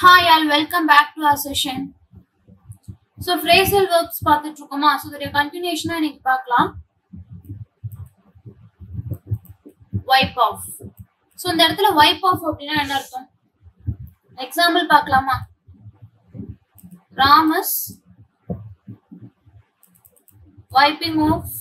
Hi all, welcome back to our session. So phrasal verbs பார்த்துட்டு இருக்கோமா so இதோடைய கண்டினியூஷனா இன்னைக்கு பார்க்கலாம் வைப் ஆஃப் ஸோ இந்த இடத்துல வைப் ஆஃப் அப்படின்னா என்ன அர்த்தம் எக்ஸாம்பிள் பார்க்கலாமா Ram is wiping off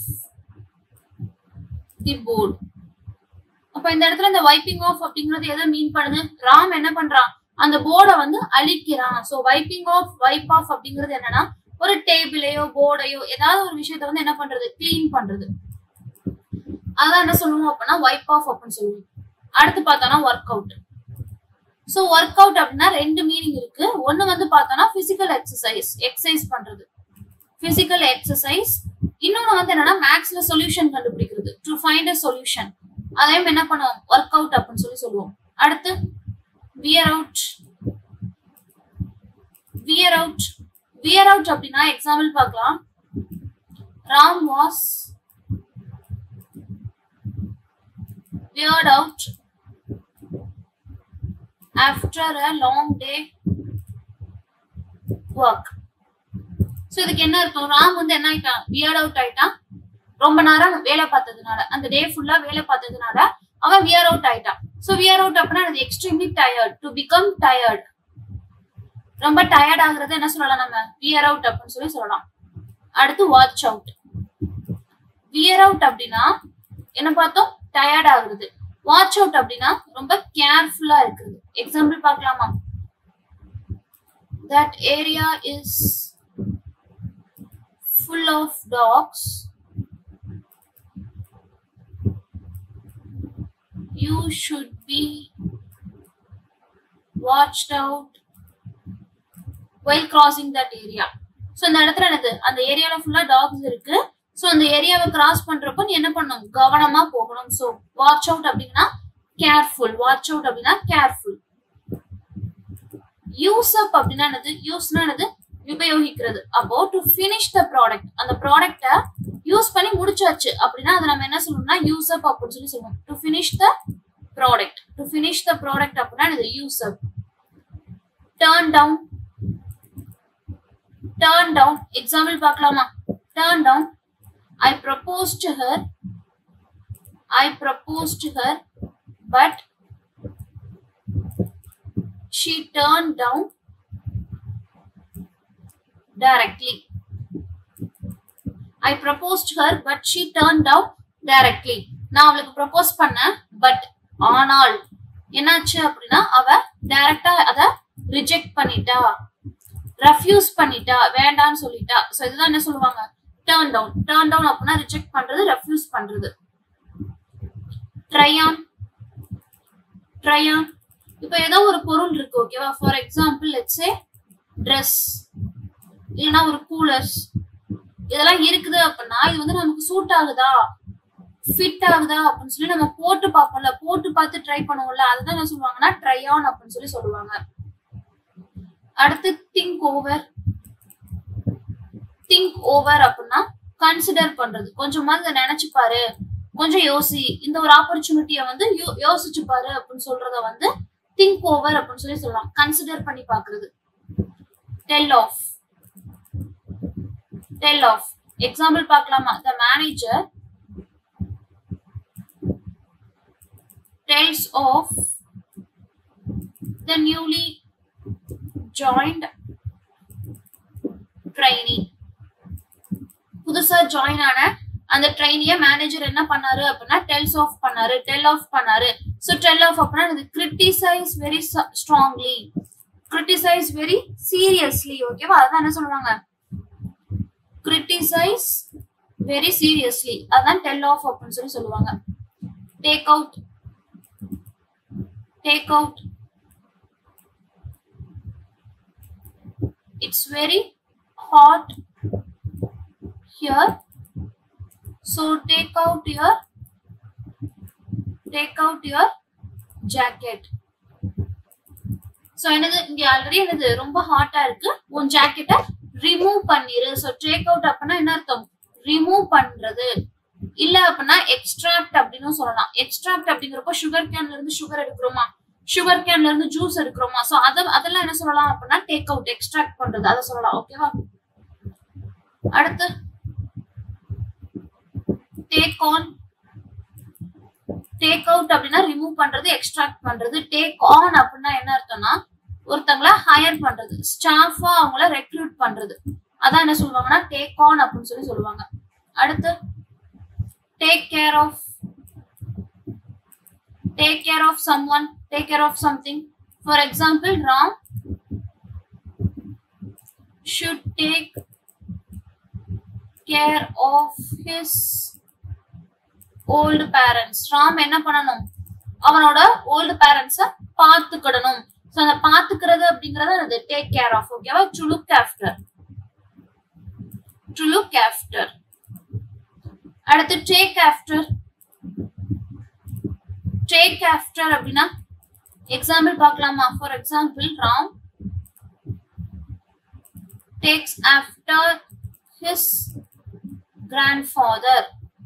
the board அப்ப இந்த இடத்துல இந்த வைப்பிங் ஆஃப் அப்படிங்கிறது எதை மீன் பண்ணுது ராம் என்ன பண்றான் அந்த போர்டை வந்து அழிக்கிறான் so wiping off wipe off அப்படிங்கிறது என்னன்னா ஒரு டேபிளையோ போர்டையோ ஏதாவது ஒரு விஷயத்த வந்து என்ன பண்றது கிளீன் பண்றது அதான் என்ன சொல்லுவோம் அப்படின்னா வைப் ஆஃப் அப்படின்னு சொல்லுவோம் அடுத்து பார்த்தோம்னா work out so work out அப்படின்னா ரெண்டு மீனிங் இருக்கு ஒன்னு வந்து பார்த்தோம்னா பிசிக்கல் எக்ஸசைஸ் எக்ஸசைஸ் பண்றது பிசிக்கல் எக்ஸசைஸ் இன்னொன்னு வந்து என்னன்னா மேக்ஸ்ல சொல்யூஷன் கண்டுபிடிக்கிறது டு ஃபைண்ட் அ சொல்யூஷன் அதையும் என்ன பண்ணுவோம் ஒர்க் அவுட் அப்படின்னு சொல்லி சொல்லுவோம் அடுத்து wear out wear out wear out அப்படின்னா எக்ஸாம்பிள் பார்க்கலாம் Ram was weared out after a long day work so இதுக்கு என்ன அர்த்தம் ராம் வந்து என்ன ஆயிட்டான் வியர்ட் அவுட் ஆயிட்டான் ரொம்ப நேரம் வேலை பார்த்ததுனால அந்த டே ஃபுல்லா வேலை பார்த்ததுனால அவன் வியர் அவுட் ஆயிட்டான் ஸோ வியர் அவுட் அப்படின்னா அது extremely tired to become tired ரொம்ப டயர்ட் ஆகுறது என்ன சொல்லலாம் நம்ம வியர் அவுட் அப்படின்னு சொல்லி சொல்லலாம் அடுத்து வாட்ச் அவுட் வியர் அவுட் அப்படின்னா என்ன பார்த்தோம் டயர்ட் ஆகுறது வாட்ச் அவுட் அப்படின்னா ரொம்ப கேர்ஃபுல்லா இருக்குது எக்ஸாம்பிள் பார்க்கலாமா that area is full of dogs you should be watched out while crossing that area so இந்த இடத்துல என்னது அந்த ஏரியால ஃபுல்லா டாக்ஸ் இருக்கு ஸோ அந்த ஏரியாவை கிராஸ் பண்றப்போ நீ என்ன பண்ணணும் கவனமா போகணும் ஸோ வாட்ச் அவுட் அப்படின்னா கேர்ஃபுல் வாட்ச் அவுட் அப்படின்னா கேர்ஃபுல் யூஸ் அப் அப்படின்னா என்னது யூஸ்னா என்னது உபயோகிக்கிறது அப்போ டு ஃபினிஷ் த ப்ராடக்ட் அந்த ப்ராடக்ட யூஸ் பண்ணி முடிச்சாச்சு அப்படின்னா அதை நம்ம என்ன சொல்லணும்னா யூஸ் அப் அப்படின்னு சொல்லி சொல்லுவோம் to finish the product to finish the product அப்படின்னா இது use up turn down turn down example பார்க்கலாமா turn down I propose to her I propose to her but she turned down directly. I proposed her, but she turned down directly. நான் அவளுக்கு propose பண்ணேன் but ஆனால் என்னாச்சு அப்படின்னா அவ டைரக்டா அத ரிஜெக்ட் பண்ணிட்டா ரெஃப்யூஸ் பண்ணிட்டா வேண்டான்னு சொல்லிட்டா ஸோ இதுதான் என்ன சொல்லுவாங்க டேர்ன் டவுன் டேர்ன் டவுன் அப்படின்னா ரிஜெக்ட் பண்றது ரெஃப்யூஸ் பண்றது ட்ரையான் ட்ரையான் இப்போ ஏதோ ஒரு பொருள் இருக்கு ஓகேவா ஃபார் எக்ஸாம்பிள் லெட்ஸே ட்ரெஸ் இல்லைன்னா ஒரு கூலர்ஸ் இதெல்லாம் இருக்குது அப்படின்னா இது வந்து நமக்கு சூட் ஆகுதா ஃபிட் ஆகுதா அப்படின்னு சொல்லி நம்ம போட்டு பார்ப்போம்ல போட்டு பார்த்து ட்ரை பண்ணுவோம்ல அதுதான் என்ன சொல்லுவாங்கன்னா ட்ரை ஆன் அப்படின்னு சொல்லி சொல்லுவாங்க அடுத்து திங்க் ஓவர் திங்க் ஓவர் அப்படின்னா கன்சிடர் பண்றது கொஞ்சமாவது இதை நினைச்சு பாரு கொஞ்சம் யோசி இந்த ஒரு ஆப்பர்ச்சுனிட்டியை வந்து யோசிச்சு பாரு அப்படின்னு சொல்றத வந்து திங்க் ஓவர் அப்படின்னு சொல்லி சொல்லலாம் கன்சிடர் பண்ணி பாக்குறது tell off tell off example பார்க்கலாமா the manager tells off the newly joined trainee புதுசா ஜாயின் ஆன அந்த ட்ரைனிய மேனேஜர் என்ன பண்ணாரு அப்படின்னா டெல்ஸ் ஆஃப் பண்ணாரு டெல் ஆஃப் பண்ணாரு ஸோ டெல் ஆஃப் அப்படின்னா இது criticise very strongly criticise very seriously ஓகேவா அதான் என்ன சொல்லுவாங்க கிரிட்டிசைஸ் வெரி சீரியஸ்லி அதான் டெல் ஆஃப் அப்படின்னு சொல்லி சொல்லுவாங்க take out take out it's very hot here so take out your take out your jacket so என்னது இங்க ஆல்ரெடி என்னது ரொம்ப ஹாட்டா இருக்கு உன் ஜாக்கெட்டை ரிமூவ் பண்ணிரு ஸோ டேக் அவுட் அப்படின்னா என்ன அர்த்தம் ரிமூவ் பண்றது இல்ல அப்படின்னா எக்ஸ்ட்ராக்ட் அப்படின்னு சொல்லலாம் எக்ஸ்ட்ராக்ட் அப்படிங்கிறப்போ சுகர் கேன்ல இருந்து சுகர் எடுக்கிறோமா சுகர் கேன்ல இருந்து ஜூஸ் எடுக்கிறோமா சோ அத அதெல்லாம் என்ன சொல்லலாம் அப்படின்னா டேக் அவுட் எக்ஸ்ட்ராக்ட் பண்றது அதை சொல்லலாம் ஓகேவா அடுத்து டேக் ஆன் டேக் அவுட் அப்படின்னா ரிமூவ் பண்றது எக்ஸ்ட்ராக்ட் பண்றது டேக் ஆன் அப்படின்னா என்ன அர்த்தம்னா ஒருத்தங்கள ஹையர் பண்றது ஸ்டாஃபா அவங்கள ரெக்ரூட் பண்றது அதான் என்ன சொல்லுவாங்கன்னா டேக் ஆன் அப்படின்னு சொல்லி சொல்லுவாங்க அடுத்து take care of take care of someone take care of something for example Ram should take care of his old parents ராம் என்ன பண்ணணும் அவனோட ஓல்டு பேரண்ட்ஸ பாத்துக்கிடணும் சோ அந்த பாத்துக்கிறது அப்படிங்கறது அது டேக் கேர் ஆஃப் ஓகேவா to look after to look after அடுத்து டேக் ஆஃப்டர் டேக் ஆஃப்டர் அப்படின்னா எக்ஸாம்பிள் பார்க்கலாமா for example Ram takes after his grandfather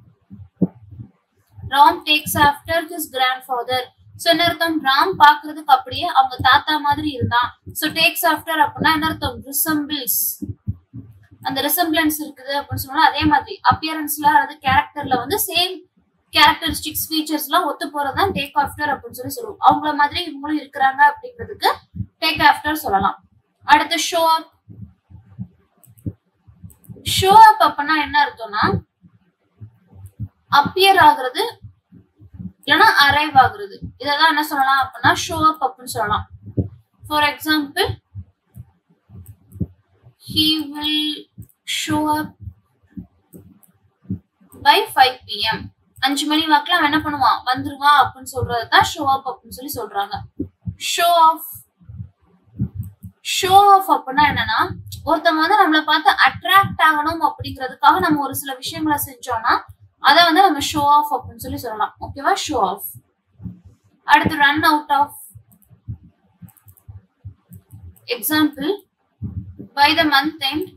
Ram takes after his grandfather so என்ன அர்த்தம் ராம் பாக்குறதுக்கு அப்படியே அவங்க தாத்தா மாதிரி இருந்தான் சோ டேக்ஸ் ஆஃப்டர் அப்படின்னா என்ன அர்த்தம் ரிசம்பிள்ஸ் அந்த ரிசம்பிளன்ஸ் இருக்குது அப்படின்னு சொன்னா அதே மாதிரி அப்பியரன்ஸ்ல அல்லது கேரக்டர்ல வந்து சேம் கேரக்டரிஸ்டிக்ஸ் ஃபீச்சர்ஸ் எல்லாம் ஒத்து போறதுதான் டேக் ஆஃப்டர் அப்படின்னு சொல்லி சொல்லுவோம் அவங்கள மாதிரி இவங்களும் இருக்கிறாங்க அப்படிங்கிறதுக்கு டேக் ஆஃப்டர் சொல்லலாம் அடுத்து ஷோ அப் ஷோ அப் அப்படின்னா என்ன அர்த்தம்னா அப்பியர் ஆகுறது இல்லைன்னா அரைவ் ஆகுறது இததான் என்ன சொல்லலாம் அப்படின்னா ஷோ அப் அப்படின்னு சொல்லலாம் for example he will show up by 5 pm அஞ்சு மணி வாக்குல அவன் என்ன பண்ணுவான் வந்துருவான் அப்படின்னு சொல்றது தான் ஷோ அப் அப்படின்னு சொல்லி சொல்றாங்க ஷோ ஆஃப் ஷோ ஆஃப் அப்படின்னா என்னன்னா ஒருத்தவங்க வந்து நம்மள பார்த்து அட்ராக்ட் ஆகணும் அப்படிங்கிறதுக்காக நம்ம ஒரு சில விஷயங்களை செஞ்சோம்னா அதை வந்து நம்ம ஷோ ஆஃப் அப்படின்னு சொல்லி சொல்லலாம் ஓகேவா ஷோ ஆஃப் அடுத்து run out of example by the month end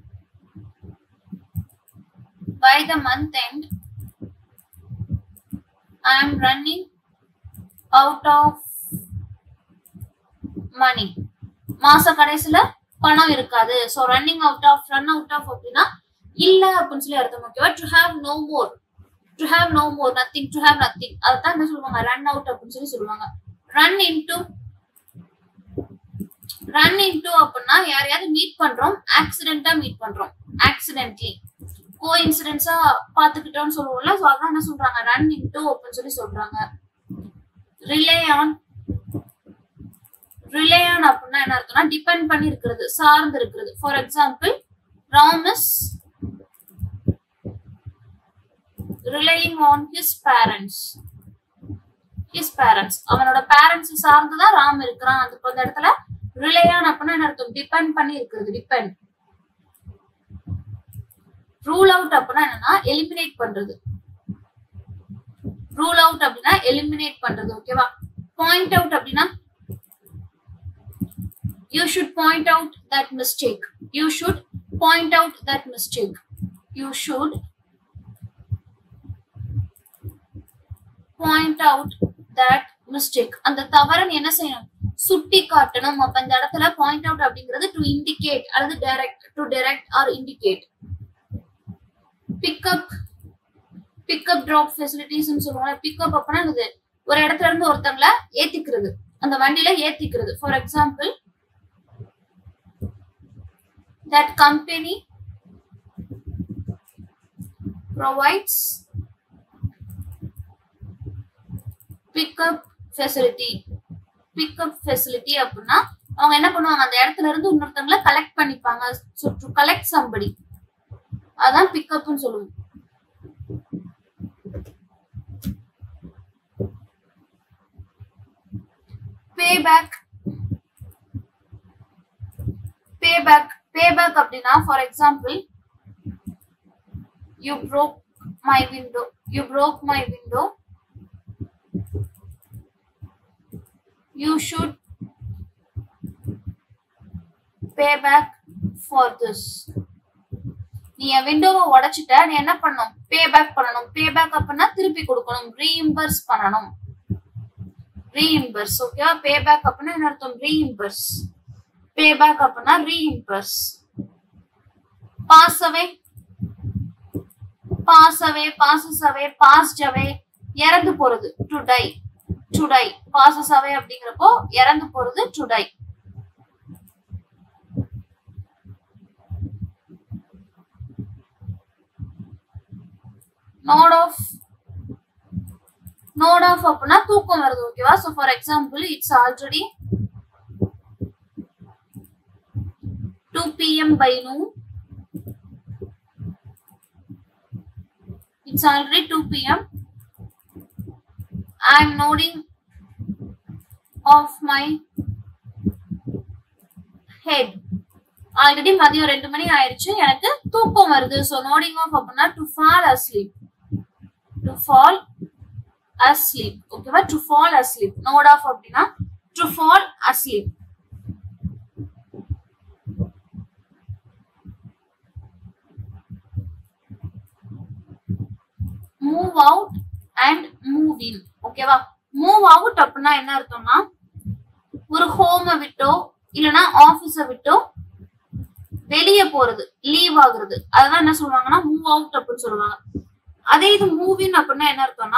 by the month end i am running out of money மாச கடைசில பணம் இருக்காது so running out of run out of அப்படின்னா இல்ல அப்படின்னு சொல்லி அர்த்தம் ஓகேவா to have no more to have no more nothing to have nothing அதுதான் என்ன சொல்லுவாங்க ரன் அவுட் அப்படின்னு சொல்லி சொல்லுவாங்க ரன் இன்டு ரன் இன்டு அப்படின்னா யாரையாவது மீட் பண்றோம் ஆக்சிடென்டா மீட் பண்றோம் ஆக்சிடென்ட்லி கோ இன்சிடென்ட்ஸா பாத்துக்கிட்டோம்னு சொல்லுவோம்ல சோ அதான் என்ன சொல்றாங்க ரன் இன்டு அப்படின்னு சொல்லி சொல்றாங்க ரிலே ஆன் ரிலே ஆன் அப்படின்னா என்ன அர்த்தம்னா டிபெண்ட் பண்ணி இருக்கிறது சார்ந்து இருக்கிறது for example Ram's relying on his parents his parents அவனோட பேரண்ட்ஸ் சார்ந்துதான் ராம் இருக்கிறான் அது அந்த இடத்துல ரிலையான் அப்படின்னா என்ன அர்த்தம் டிபெண்ட் பண்ணி இருக்கிறது டிபெண்ட் ரூல் அவுட் அப்படின்னா என்னன்னா எலிமினேட் பண்றது ரூல் அவுட் அப்படின்னா எலிமினேட் பண்றது ஓகேவா பாயிண்ட் அவுட் அப்படின்னா you should point out that mistake you should point out that mistake you should point out that mistake அந்த தவறை என்ன செய்யணும் சுட்டி காட்டணும் அப்ப இந்த இடத்துல பாயிண்ட் அவுட் அப்படிங்கிறது டு இண்டிகேட் அல்லது direct to direct or indicate pickup pickup drop facilities சொல்லுவாங்க பிக்கப் அப்படின்னா இது ஒரு இடத்துல இருந்து ஒருத்தங்கள ஏத்திக்கிறது அந்த வண்டியில ஏத்திக்கிறது for example that company provides pickup facility pickup facility அப்படின்னா அவங்க என்ன பண்ணுவாங்க அந்த இடத்துல இருந்து இன்னொருத்தவங்கள கலெக்ட் பண்ணிப்பாங்க டு கலெக்ட் சம்படி அதான் பிக்கப்னு சொல்லுவோம் pay back pay back pay back அப்படின்னா for example you broke my window you broke my window you should pay back for this நீ என் விண்டோவை உடைச்சிட்ட நீ என்ன பண்ணணும் பே பேக் பண்ணணும் பே பேக் அப்படின்னா திருப்பி கொடுக்கணும் ரீஇம்பர்ஸ் பண்ணணும் ரீஇம்பர்ஸ் ஓகேவா பே பேக் அப்படின்னா என்ன அர்த்தம் ரீஇம்பர்ஸ் பே பேக் அப்படின்னா reimburse pass away pass away passes away passed away இறந்து போறது to die to die passes away அப்படிங்கிறப்போ இறந்து போறது to die nod off nod off அப்படின்னா தூக்கம் வருது ஓகேவா so for example it's already two PM by now it's already two PM I am nodding off my head already மதியம் ரெண்டு மணி ஆயிடுச்சு எனக்கு தூக்கம் வருது ஸோ நோடிங் ஆஃப் அப்படின்னா to fall asleep to fall asleep ஓகேவா to fall asleep nod off அப்படின்னா to fall asleep move out and move in ஓகேவா மூவ் அவுட் அப்படின்னா என்ன அர்த்தம்னா ஒரு ஹோமை விட்டோ இல்லனா ஆபீஸ விட்டோ வெளியே போறது லீவ் ஆகுறது அதுதான் என்ன சொல்லுவாங்கன்னா மூவ் அவுட் அப்படின்னு சொல்லுவாங்க அதே இது மூவ் இன் அப்படின்னா என்ன அர்த்தம்னா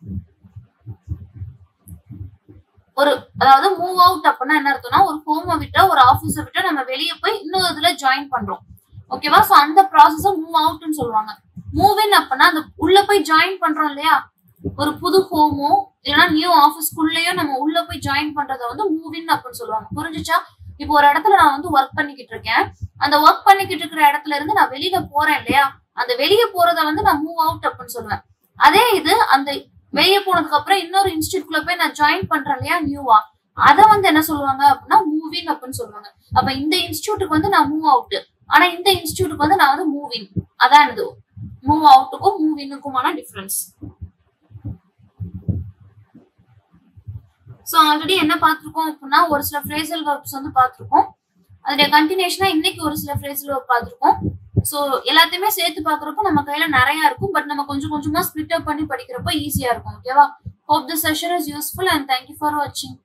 ஒரு அதாவது மூவ் அவுட் அப்படின்னா என்ன அர்த்தம்னா ஒரு ஹோமை விட்டோ ஒரு ஆபீஸ விட்டோ நம்ம வெளியே போய் இன்னொரு இதுல ஜாயின் பண்றோம் ஓகேவா சோ அந்த ப்ராசஸ மூவ் அவுட்னு சொல்லுவாங்க மூவ் இன் அப்படின்னா அந்த உள்ள போய் ஜாயின் பண்றோம் இல்லையா ஒரு புது ஹோமோ இல்லைன்னா நியூ ஆஃபீஸ்க்குள்ளேயோ நம்ம உள்ள போய் ஜாயின் பண்றத வந்து மூவ் இன் அப்படின்னு சொல்லுவாங்க புரிஞ்சுச்சா இப்போ ஒரு இடத்துல நான் வந்து ஒர்க் பண்ணிக்கிட்டு இருக்கேன் அந்த ஒர்க் பண்ணிக்கிட்டு இருக்கிற இடத்துல இருந்து நான் வெளியில போறேன் இல்லையா அந்த வெளியே போறத வந்து நான் மூவ் அவுட் அப்படின்னு சொல்லுவேன் அதே இது அந்த வெளியே போனதுக்கு அப்புறம் இன்னொரு இன்ஸ்டியூட்குள்ள போய் நான் ஜாயின் பண்றேன் இல்லையா நியூவா அத வந்து என்ன சொல்லுவாங்க அப்படின்னா மூவ் இன் அப்படின்னு சொல்லுவாங்க அப்ப இந்த இன்ஸ்டியூட்டுக்கு வந்து நான் மூவ் அவுட் ஆனா இந்த இன்ஸ்டியூட்டுக்கு வந்து நான் வந்து மூவ் இன் அதான் இது மூவ் அவுட்டுக்கும் மூவ் இன்னுக்குமான டிஃபரன்ஸ் ஸோ ஆல்ரெடி என்ன பார்த்துருக்கோம் அப்படின்னா ஒரு சில ஃப்ரேசல் ஒர்க்ஸ் வந்து பார்த்துருக்கோம் அதோடைய கண்டினியூஷனா இன்னைக்கு ஒரு சில ஃப்ரேசல் ஒர்க் பார்த்துருக்கோம் ஸோ எல்லாத்தையுமே சேர்த்து பார்க்குறப்போ நம்ம கையில நிறைய இருக்கும் பட் நம்ம கொஞ்சம் கொஞ்சமா ஸ்பிளிட் அப் பண்ணி படிக்கிறப்போ ஈஸியா இருக்கும் ஓகேவா hope the session is useful and thank you for வாட்சிங்